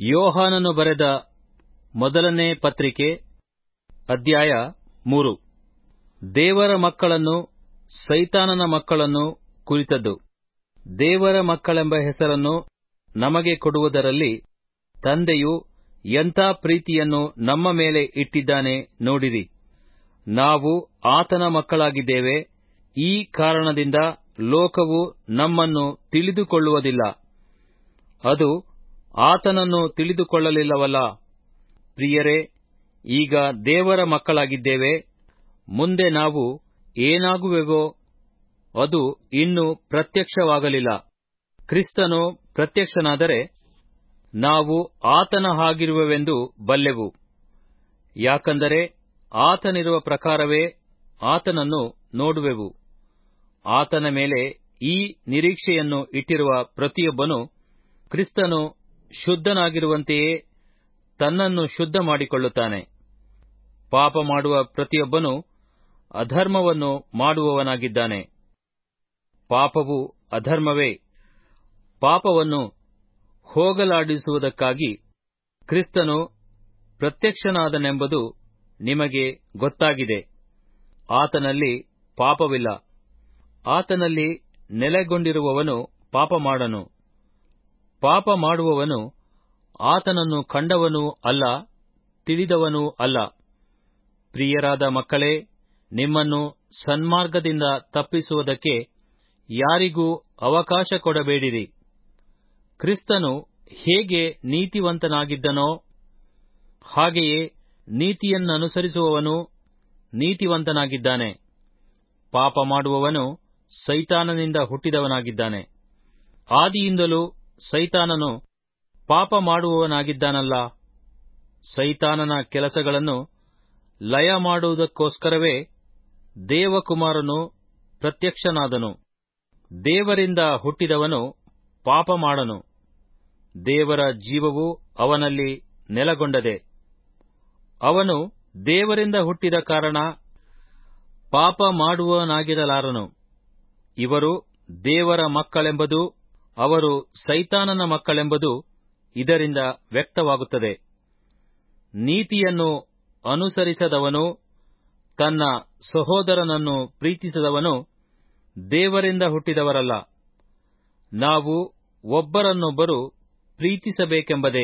ಯೋಹಾನನು ಬರೆದ ಮೊದಲನೇ ಪತ್ರಿಕೆ ಅಧ್ಯಾಯ ಮೂರು ದೇವರ ಮಕ್ಕಳನ್ನು ಸೈತಾನನ ಮಕ್ಕಳನ್ನು ಕುರಿತದ್ದು ದೇವರ ಮಕ್ಕಳೆಂಬ ಹೆಸರನ್ನು ನಮಗೆ ಕೊಡುವುದರಲ್ಲಿ ತಂದೆಯು ಎಂಥ ಪ್ರೀತಿಯನ್ನು ನಮ್ಮ ಮೇಲೆ ಇಟ್ಟಿದ್ದಾನೆ ನೋಡಿರಿ ನಾವು ಆತನ ಮಕ್ಕಳಾಗಿದ್ದೇವೆ ಈ ಕಾರಣದಿಂದ ಲೋಕವು ನಮ್ಮನ್ನು ತಿಳಿದುಕೊಳ್ಳುವುದಿಲ್ಲ ಅದು ಆತನನ್ನು ತಿಳಿದುಕೊಳ್ಳಲಿಲ್ಲವಲ್ಲ ಪ್ರಿಯರೇ ಈಗ ದೇವರ ಮಕ್ಕಳಾಗಿದ್ದೇವೆ ಮುಂದೆ ನಾವು ಏನಾಗುವೆವೋ ಅದು ಇನ್ನೂ ಪ್ರತ್ಯಕ್ಷವಾಗಲಿಲ್ಲ ಕ್ರಿಸ್ತನು ಪ್ರತ್ಯಕ್ಷನಾದರೆ ನಾವು ಆತನ ಹಾಗಿರುವೆವೆಂದು ಬಲ್ಲೆವು ಯಾಕಂದರೆ ಆತನಿರುವ ಪ್ರಕಾರವೇ ಆತನನ್ನು ನೋಡುವೆವು ಆತನ ಮೇಲೆ ಈ ನಿರೀಕ್ಷೆಯನ್ನು ಇಟ್ಟಿರುವ ಪ್ರತಿಯೊಬ್ಬನು ಕ್ರಿಸ್ತನು ಶುದ್ಧನಾಗಿರುವಂತೆಯೇ ತನ್ನನ್ನು ಶುದ್ಧ ಮಾಡಿಕೊಳ್ಳುತ್ತಾನೆ ಪಾಪ ಮಾಡುವ ಪ್ರತಿಯೊಬ್ಬನು ಅಧರ್ಮವನ್ನು ಮಾಡುವವನಾಗಿದ್ದಾನೆ ಪಾಪವು ಅಧರ್ಮವೇ ಪಾಪವನ್ನು ಹೋಗಲಾಡಿಸುವುದಕ್ಕಾಗಿ ಕ್ರಿಸ್ತನು ಪ್ರತ್ಯಕ್ಷನಾದನೆಂಬುದು ನಿಮಗೆ ಗೊತ್ತಾಗಿದೆ ಆತನಲ್ಲಿ ಪಾಪವಿಲ್ಲ ಆತನಲ್ಲಿ ನೆಲೆಗೊಂಡಿರುವವನು ಪಾಪ ಮಾಡನು ಪಾಪ ಮಾಡುವವನು ಆತನನ್ನು ಕಂಡವನೂ ಅಲ್ಲ ತಿಳಿದವನೂ ಅಲ್ಲ ಪ್ರಿಯರಾದ ಮಕ್ಕಳೇ ನಿಮ್ಮನ್ನು ಸನ್ಮಾರ್ಗದಿಂದ ತಪ್ಪಿಸುವುದಕ್ಕೆ ಯಾರಿಗೂ ಅವಕಾಶ ಕೊಡಬೇಡಿರಿ ಕ್ರಿಸ್ತನು ಹೇಗೆ ನೀತಿವಂತನಾಗಿದ್ದನೋ ಹಾಗೆಯೇ ನೀತಿಯನ್ನನುಸರಿಸುವವನು ನೀತಿವಂತನಾಗಿದ್ದಾನೆ ಪಾಪ ಮಾಡುವವನು ಸೈತಾನನಿಂದ ಹುಟ್ಟಿದವನಾಗಿದ್ದಾನೆ ಆದಿಯಿಂದಲೂ ಸೈತಾನನು ಪಾಪ ಮಾಡುವವನಾಗಿದ್ದಾನಲ್ಲ ಸೈತಾನನ ಕೆಲಸಗಳನ್ನು ಲಯ ಮಾಡುವುದಕ್ಕೋಸ್ಕರವೇ ದೇವಕುಮಾರನು ಪ್ರತ್ಯಕ್ಷನಾದನು ದೇವರಿಂದ ಹುಟ್ಟಿದವನು ಪಾಪ ಮಾಡನು ದೇವರ ಜೀವವು ಅವನಲ್ಲಿ ನೆಲೆಗೊಂಡದೆ ಅವನು ದೇವರಿಂದ ಹುಟ್ಟಿದ ಕಾರಣ ಪಾಪ ಮಾಡುವವನಾಗಿರಲಾರನು ಇವರು ದೇವರ ಮಕ್ಕಳೆಂಬುದು ಅವರು ಸೈತಾನನ ಮಕ್ಕಳೆಂಬುದು ಇದರಿಂದ ವ್ಯಕ್ತವಾಗುತ್ತದೆ ನೀತಿಯನ್ನು ಅನುಸರಿಸದವನು ತನ್ನ ಸಹೋದರನನ್ನು ಪ್ರೀತಿಸದವನು ದೇವರಿಂದ ಹುಟ್ಟಿದವರಲ್ಲ ನಾವು ಒಬ್ಬರನ್ನೊಬ್ಬರು ಪ್ರೀತಿಸಬೇಕೆಂಬುದೇ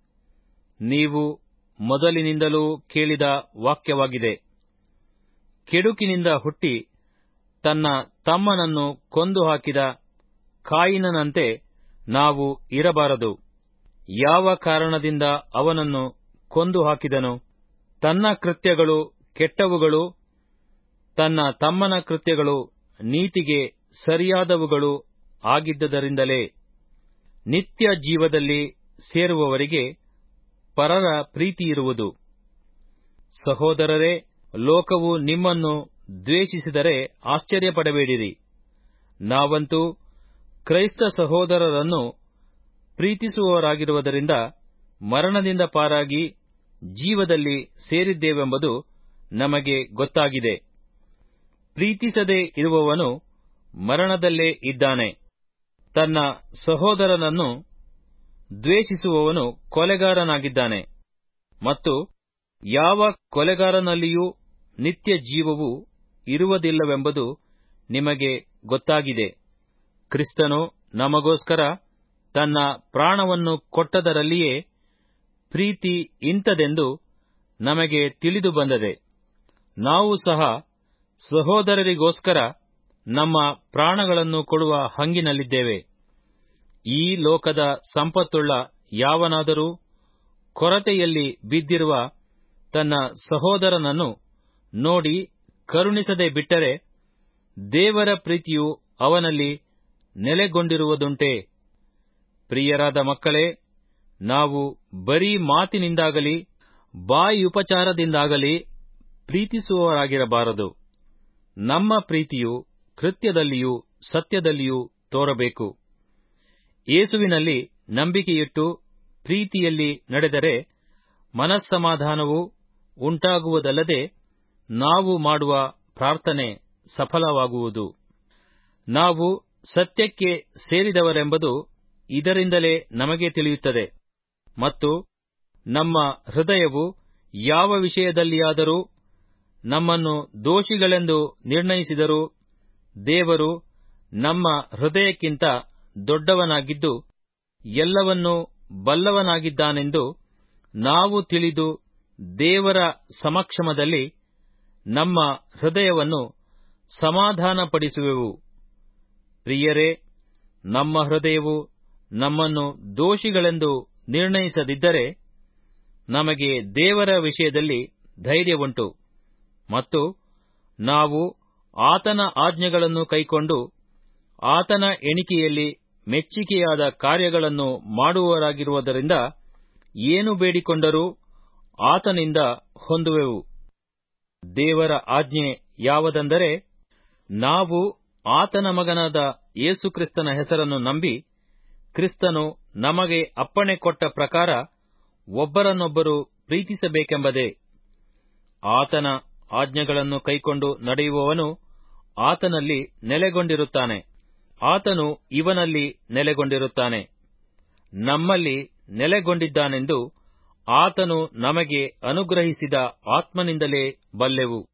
ನೀವು ಮೊದಲಿನಿಂದಲೂ ಕೇಳಿದ ವಾಕ್ಯವಾಗಿದೆ ಕೆಡುಕಿನಿಂದ ಹುಟ್ಟಿ ತನ್ನ ತಮ್ಮನನ್ನು ಕೊಂದು ಹಾಕಿದ ಕಾಯಿನನಂತೆ ನಾವು ಇರಬಾರದು ಯಾವ ಕಾರಣದಿಂದ ಅವನನ್ನು ಕೊಂದು ಹಾಕಿದನು ತನ್ನ ಕೃತ್ಯಗಳು ಕೆಟ್ಟವುಗಳು ತನ್ನ ತಮ್ಮನ ಕೃತ್ಯಗಳು ನೀತಿಗೆ ಸರಿಯಾದವುಗಳು ಆಗಿದ್ದದರಿಂದಲೇ ನಿತ್ಯ ಜೀವದಲ್ಲಿ ಸೇರುವವರಿಗೆ ಪರರ ಪ್ರೀತಿಯಿರುವುದು ಸಹೋದರರೇ ಲೋಕವು ನಿಮ್ಮನ್ನು ದ್ವೇಷಿಸಿದರೆ ಆಶ್ಚರ್ಯಪಡಬೇಡಿರಿ ನಾವಂತೂ ಕ್ರೈಸ್ತ ಸಹೋದರರನ್ನು ಪ್ರೀತಿಸುವವರಾಗಿರುವುದರಿಂದ ಮರಣದಿಂದ ಪಾರಾಗಿ ಜೀವದಲ್ಲಿ ಸೇರಿದ್ದೇವೆಂಬುದು ನಮಗೆ ಗೊತ್ತಾಗಿದೆ ಪ್ರೀತಿಸದೇ ಇರುವವನು ಮರಣದಲ್ಲೇ ಇದ್ದಾನೆ ತನ್ನ ಸಹೋದರನನ್ನು ದ್ವೇಷಿಸುವವನು ಕೊಲೆಗಾರನಾಗಿದ್ದಾನೆ ಮತ್ತು ಯಾವ ಕೊಲೆಗಾರನಲ್ಲಿಯೂ ನಿತ್ಯ ಜೀವವು ಇರುವುದಿಲ್ಲವೆಂಬುದು ನಿಮಗೆ ಗೊತ್ತಾಗಿದೆ ಕ್ರಿಸ್ತನು ನಮಗೋಸ್ಕರ ತನ್ನ ಪ್ರಾಣವನ್ನು ಕೊಟ್ಟದರಲ್ಲಿಯೇ ಪ್ರೀತಿ ಇಂಥದೆಂದು ನಮಗೆ ತಿಳಿದು ಬಂದದೆ ನಾವು ಸಹ ಸಹೋದರರಿಗೋಸ್ಕರ ನಮ್ಮ ಪ್ರಾಣಗಳನ್ನು ಕೊಡುವ ಹಂಗಿನಲ್ಲಿದ್ದೇವೆ ಈ ಲೋಕದ ಸಂಪತ್ತುಳ್ಳ ಯಾವನಾದರೂ ಕೊರತೆಯಲ್ಲಿ ಬಿದ್ದಿರುವ ತನ್ನ ಸಹೋದರನನ್ನು ನೋಡಿ ಕರುಣಿಸದೆ ಬಿಟ್ಟರೆ ದೇವರ ಪ್ರೀತಿಯು ಅವನಲ್ಲಿ ನೆಲೆಗೊಂಡಿರುವುದುಂಟೇ ಪ್ರಿಯರಾದ ಮಕ್ಕಳೇ ನಾವು ಬರೀ ಮಾತಿನಿಂದಾಗಲಿ ಬಾಯುಪಚಾರದಿಂದಾಗಲಿ ಪ್ರೀತಿಸುವವರಾಗಿರಬಾರದು ನಮ್ಮ ಪ್ರೀತಿಯು ಕೃತ್ಯದಲ್ಲಿಯೂ ಸತ್ಯದಲ್ಲಿಯೂ ತೋರಬೇಕು ಯೇಸುವಿನಲ್ಲಿ ನಂಬಿಕೆಯಿಟ್ಟು ಪ್ರೀತಿಯಲ್ಲಿ ನಡೆದರೆ ಮನಸ್ಸಮಾಧಾನವು ಉಂಟಾಗುವುದಲ್ಲದೆ ನಾವು ಮಾಡುವ ಪ್ರಾರ್ಥನೆ ಸಫಲವಾಗುವುದು ನಾವು ಸತ್ಯಕ್ಕೆ ಸೇರಿದವರೆಂಬುದು ಇದರಿಂದಲೇ ನಮಗೆ ತಿಳಿಯುತ್ತದೆ ಮತ್ತು ನಮ್ಮ ಹೃದಯವು ಯಾವ ವಿಷಯದಲ್ಲಿಯಾದರೂ ನಮ್ಮನ್ನು ದೋಷಿಗಳೆಂದು ನಿರ್ಣಯಿಸಿದರೂ ದೇವರು ನಮ್ಮ ಹೃದಯಕ್ಕಿಂತ ದೊಡ್ಡವನಾಗಿದ್ದು ಎಲ್ಲವನ್ನೂ ಬಲ್ಲವನಾಗಿದ್ದಾನೆಂದು ನಾವು ತಿಳಿದು ದೇವರ ಸಮಕ್ಷಮದಲ್ಲಿ ನಮ್ಮ ಹೃದಯವನ್ನು ಸಮಾಧಾನಪಡಿಸುವೆವು ಪ್ರಿಯರೇ ನಮ್ಮ ಹೃದಯವು ನಮ್ಮನ್ನು ದೋಷಿಗಳೆಂದು ನಿರ್ಣಯಿಸದಿದ್ದರೆ ನಮಗೆ ದೇವರ ವಿಷಯದಲ್ಲಿ ಧೈರ್ಯವುಂಟು ಮತ್ತು ನಾವು ಆತನ ಆಜ್ಞೆಗಳನ್ನು ಕೈಕೊಂಡು ಆತನ ಎಣಿಕೆಯಲ್ಲಿ ಮೆಚ್ಚಿಕೆಯಾದ ಕಾರ್ಯಗಳನ್ನು ಮಾಡುವವರಾಗಿರುವುದರಿಂದ ಏನು ಬೇಡಿಕೊಂಡರೂ ಆತನಿಂದ ಹೊಂದುವೆವು ದೇವರ ಆಜ್ಞೆ ಯಾವುದೆಂದರೆ ನಾವು ಆತನ ಮಗನಾದ ಯೇಸುಕ್ರಿಸ್ತನ ಹೆಸರನ್ನು ನಂಬಿ ಕ್ರಿಸ್ತನು ನಮಗೆ ಅಪ್ಪಣೆ ಕೊಟ್ಟ ಪ್ರಕಾರ ಒಬ್ಬರನ್ನೊಬ್ಬರು ಪ್ರೀತಿಸಬೇಕೆಂಬುದೇ ಆತನ ಆಜ್ಞೆಗಳನ್ನು ಕೈಕೊಂಡು ನಡೆಯುವವನು ಆತನಲ್ಲಿ ನೆಲೆಗೊಂಡಿರುತ್ತಾನೆ ಆತನು ಇವನಲ್ಲಿ ನೆಲೆಗೊಂಡಿರುತ್ತಾನೆ ನಮ್ಮಲ್ಲಿ ನೆಲೆಗೊಂಡಿದ್ದಾನೆಂದು ಆತನು ನಮಗೆ ಅನುಗ್ರಹಿಸಿದ ಆತ್ಮನಿಂದಲೇ ಬಲ್ಲೆವು